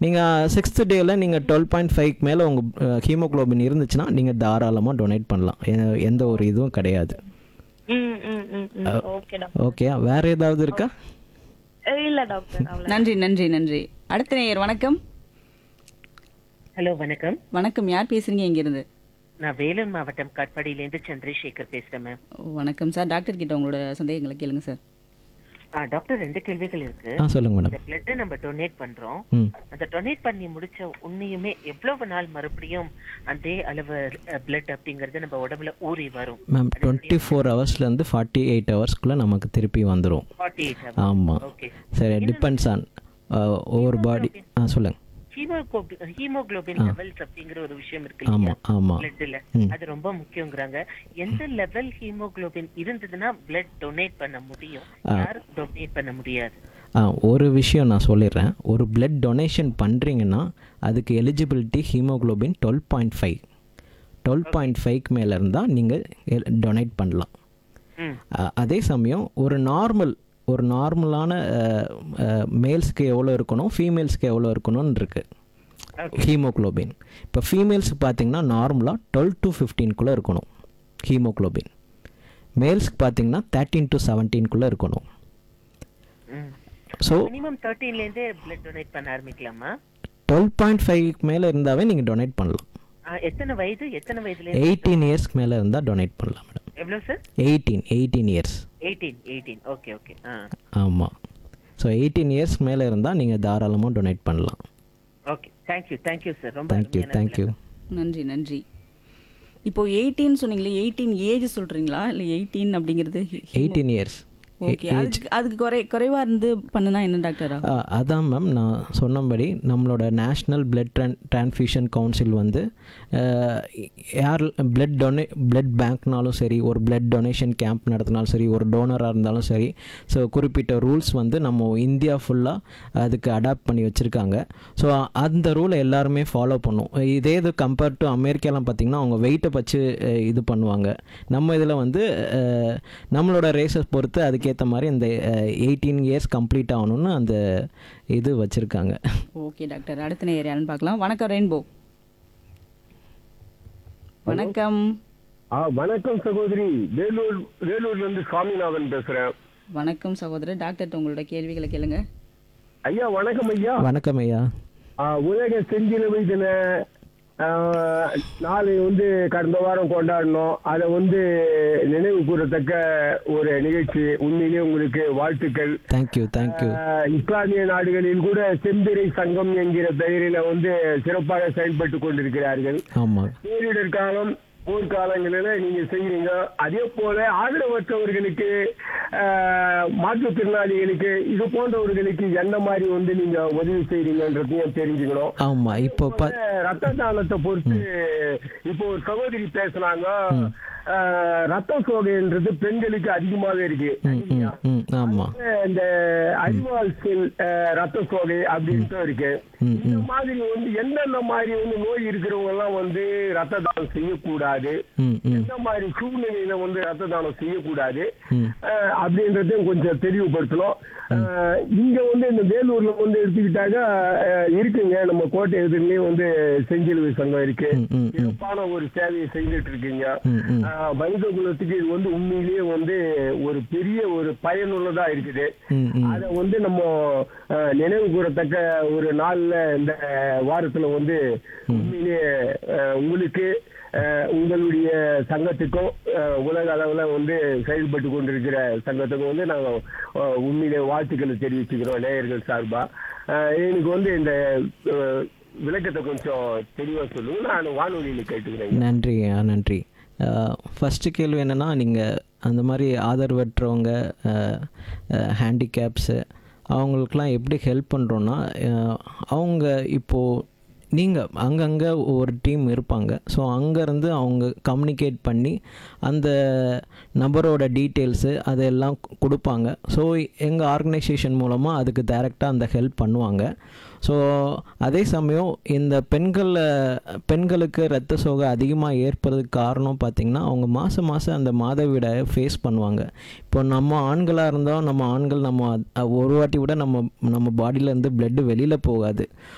நீங்கள் சிக்ஸ்த் டேயில் நீங்கள் டுவெல் பாயிண்ட் ஃபைவ் மேலே உங்கள் ஹீமோகுளோபின் இருந்துச்சுன்னா நீங்கள் தாராளமாக டொனேட் பண்ணலாம் எ- எந்த ஒரு இதுவும் கிடையாது ம் ம் ம் ம் ஓகே டாக்டர் ஓகே வேறு ஏதாவது இருக்கா அஹ் இல்ல டாக்டர் அவ்வளோ நன்றி நன்றி நன்றி அடுத்த நேயர் வணக்கம் ஹலோ வணக்கம் வணக்கம் யார் பேசுறீங்க இங்கிருந்து நான் வேலூர் மாவட்டம் காட்பாடியிலேருந்து சந்திரசேகர் பேசுறேன் மேம் வணக்கம் சார் டாக்டர் கிட்ட உங்களோட சந்தேகங்களை கேளுங்க சார் ஆ, டாக்டர் ரெண்டு கேள்விகள் இருக்கு ஆ சொல்லுங்கள் மேடம் இந்த பிளட்டை நம்ம டொனேட் பண்றோம் ம் அந்த டொனேட் பண்ணி முடிச்ச உண்மையுமே எவ்வளவு நாள் மறுபடியும் அதே அளவு பிளட் அப்படிங்கறது நம்ம உடம்புல ஊறி வரும் மேம் டுவெண்ட்டி ஃபோர் ஹவர்ஸ்லேருந்து ஃபார்ட்டி எயிட் ஹவர்ஸ்க்குள்ளே நமக்கு திருப்பி வந்துடும் ஃபார்ட்டி எயிட் ஆமாம் ஓகே சரி டிபெண்ட்ஸ் ஆன் ஒவ்வொரு பாடி ஆ சொல்லுங்கள் ஹீமோகுளோபின் லெவல்ஸ் அப்படிங்கிற ஒரு விஷயம் இருக்கு இல்லையா ஆமாம் ஆமாம் பிளட்ல அது ரொம்ப முக்கியங்கிறாங்க எந்த லெவல் ஹீமோகுளோபின் இருந்ததுன்னா பிளட் டொனேட் பண்ண முடியும் யார் டொனேட் பண்ண முடியாது ஆ ஒரு விஷயம் நான் சொல்லிடுறேன் ஒரு பிளட் டொனேஷன் பண்ணுறீங்கன்னா அதுக்கு eligibility haemoglobin twelve point five twelve point ஃபைவ்க்கு மேலே இருந்தால் நீங்கள் டொனேட் பண்ணலாம் ம் அ- அதே சமயம் ஒரு நார்மல் ஒரு நார்மலான மேல்ஸ்க்கு எவ்வளோ இருக்கணும் ஃபீமேல்ஸ்க்கு எவ்வளோ இருக்கணும்னு இருக்குது ஹீமோகுளோபின் இப்போ ஃபீமேல்ஸ்க்கு பார்த்தீங்கன்னா நார்மலாக டுவெல் டு ஃபிஃப்டீன்குள்ளே இருக்கணும் ஹீமோகுளோபின் மேல்ஸ்க்கு பார்த்தீங்கன்னா தேர்ட்டீன் டு செவன்டீன்குள்ளே இருக்கணும் ம் ஸோ மினிமம் தேர்ட்டீன்ல இருந்தே பிளட் டொனேட் பண்ண ஆரம்பிக்கலாமா டுவெல் பாயிண்ட் ஃபைவ்க்கு மேலே இருந்தாவே நீங்கள் டொனேட் பண்ணலாம் ஆ, எத்தனை வயது எத்தனை வயதுல எயிட்டீன் இயர்ஸ்க்கு மேலே இருந்தால் டொனேட் பண்ணலாம் மேடம் எவ்வளவு sir eighteen eighteen years eighteen eighteen okay okay ஆ ஆமாம் ஸோ எயிட்டீன் இயர்ஸ் மேலே இருந்தால் நீங்கள் தாராளமாக டொனேட் பண்ணலாம் ஓகே தேங்க்யூ தேங்க்யூ சார் ரொம்ப தேங்க்யூ அருமையான தேங்க்யூ நன்றி நன்றி இப்போ எயிட்டீன் சொன்னீங்களே எயிட்டீன் ஏஜ் சொல்றீங்களா இல்லை எயிட்டீன் அப்படிங்கிறது எயிட்டீன் இயர்ஸ் ஓகே அதுக்கு அதுக்கு குறை குறைவா இருந்து பண்ணுனா என்ன டாக்டர் ஆகும் அதான் மேம் நான் சொன்னபடி நம்மளோட national blood trans transfusion council வந்து அஹ், யார் பிளட் டொனே பிளட் பேங்க்னாலும் சரி ஒரு பிளட் டொனேஷன் கேம்ப் நடத்தினாலும் சரி ஒரு டோனராக இருந்தாலும் சரி ஸோ குறிப்பிட்ட ரூல்ஸ் வந்து நம்ம இந்தியா ஃபுல்லாக அதுக்கு அடாப்ட் பண்ணி வச்சுருக்காங்க ஸோ அந்த ரூலை எல்லாருமே ஃபாலோ பண்ணும் இதே இது கம்பேர்ட் டு அமெரிக்காலாம் பார்த்திங்கன்னா அவங்க வெயிட்டை வச்சு அஹ், இது பண்ணுவாங்க நம்ம இதில் வந்து அஹ், நம்மளோட ரேசஸ் பொறுத்து அதுக்கேற்ற மாதிரி இந்த எயிட்டீன் இயர்ஸ் கம்ப்ளீட் ஆகணும்னு அந்த இது வச்சுருக்காங்க ஓகே டாக்டர் அடுத்த நேயர் யாருன்னு பார்க்கலாம் வணக்கம் ரெயின்போ வணக்கம் ஆ வணக்கம் சகோதரி வேலூர் வேலூர்ல இருந்து சுவாமிநாதன் பேசுறேன் வணக்கம் சகோதரர் டாக்டர்கிட்ட உங்களோட கேள்விகளை கேளுங்க ஐயா வணக்கம் ஐயா வணக்கம் ஐயா ஆ, உலக செஞ்சிலுவை தின ஆ, நாளை வந்து கடந்த வாரம் கொண்டாடினோம் அதை வந்து நினைவு கூறத்தக்க ஒரு நிகழ்ச்சி உண்மையிலேயே உங்களுக்கு வாழ்த்துக்கள் தேங்க்யூ தேங்க்யூ ஆ, இஸ்லாமிய நாடுகளில் கூட செம்பிறை சங்கம் என்கிற பெயரில வந்து சிறப்பாக செயல்பட்டு கொண்டிருக்கிறார்கள் ஆமாம் பேரிடர் காலம் போர்க்காலங்களில் நீங்க செய்யறீங்க அதே போல ஆதரவற்றவர்களுக்கு ஆஹ், மாற்றுத்திறனாளிகளுக்கு இது போன்றவர்களுக்கு என்ன மாதிரி வந்து நீங்க உதவி செய்றீங்கன்றதையும் தெரிஞ்சுக்கணும் ஆமாம் இப்போ ப ரத்த தானத்தை பொறுத்து இப்போ ஒரு சகோதரி பேசுனாங்க ஆஹ், ரத்த சோகைன்றது பெண்களுக்கு அதிகமாக இருக்கு ம் ம் ம் ஆமாம் இந்த அறிவால் செல் ஆஹ், ரத்த சோகை அப்படின்ட்டு இருக்கு ம் இந்த மாதிரி வந்து எந்தெந்த மாதிரி வந்து நோய் இருக்கிறவங்க எல்லாம் வந்து ரத்த தானம் செய்யக்கூடாது ம் ம் எந்த மாதிரி சூழ்நிலையில வந்து ரத்த தானம் செய்யக்கூடாது ம். அஹ், அப்படின்றதையும் கொஞ்சம் தெளிவுபடுத்தணும் அஹ், இங்க வந்து இந்த வேலூர்ல வந்து எடுத்துக்கிட்டாக்க அஹ், இருக்குங்க நம்ம கோட்டை எதிரிலேயே வந்து செஞ்சிலுவை சங்கம் இருக்கு ம், ம், ம். சிறப்பான ஒரு சேவையை செய்துட்டு இருக்கீங்க ம், ம். அஹ், மனித குலத்துக்கு இது வந்து உண்மையிலேயே வந்து ஒரு பெரிய ஒரு பயனுள்ளதா இருக்குது ம் ம் அத வந்து நம்ம அஹ், நினைவு கூறத்தக்க ஒரு நாள்ல இந்த வாரத்துல வந்து உண்மையிலேயே அஹ், உங்களுக்கு அஹ், உங்களுடைய சங்கத்துக்கும் அஹ், உலக அளவுல வந்து செயல்பட்டு கொண்டிருக்கிற சங்கத்துக்கும் வந்து நாங்க அஹ், உண்மையிலே வாழ்த்துக்களை தெரிவிச்சுக்கிறோம் நேயர்கள் சார்பா அஹ், எனக்கு வந்து இந்த அஹ், விளக்கத்தை கொஞ்சம் தெளிவா சொல்லுங்க நான் வானொலியில கேட்டுக்கிறேன் நன்றி ஐயா நன்றி ஃபஸ்ட்டு கேள்வி என்னென்னா நீங்கள் அந்த மாதிரி ஆதரவற்றவங்க ஹேண்டிகேப்ஸு அவங்களுக்கெலாம் எப்படி ஹெல்ப் பண்ணுறோன்னா அவங்க இப்போது நீங்கள் அங்கங்கே ஒரு டீம் இருப்பாங்க ஸோ அங்கேருந்து அவங்க கம்யூனிகேட் பண்ணி அந்த நபரோட டீட்டெயில்ஸு அதெல்லாம் கு- கொடுப்பாங்க ஸோ எங்கள் ஆர்கனைசேஷன் மூலமாக அதுக்கு டைரெக்டாக அந்த ஹெல்ப் பண்ணுவாங்க ஸோ அதே சமயம் இந்த பெண்களில் பெண்களுக்கு ரத்த சோகை அதிகமாக ஏற்படுறதுக்கு காரணம் பார்த்திங்கன்னா அவங்க மாதம் மாதம் அந்த மாதவிடாயை ஃபேஸ் பண்ணுவாங்க இப்போ நம்ம ஆண்களாக இருந்தால் நம்ம ஆண்கள் நம்ம அ- ஒரு வாட்டி கூட நம்ம நம்ம பாடியிலேருந்து பிளட்டு வெளியில் போகாது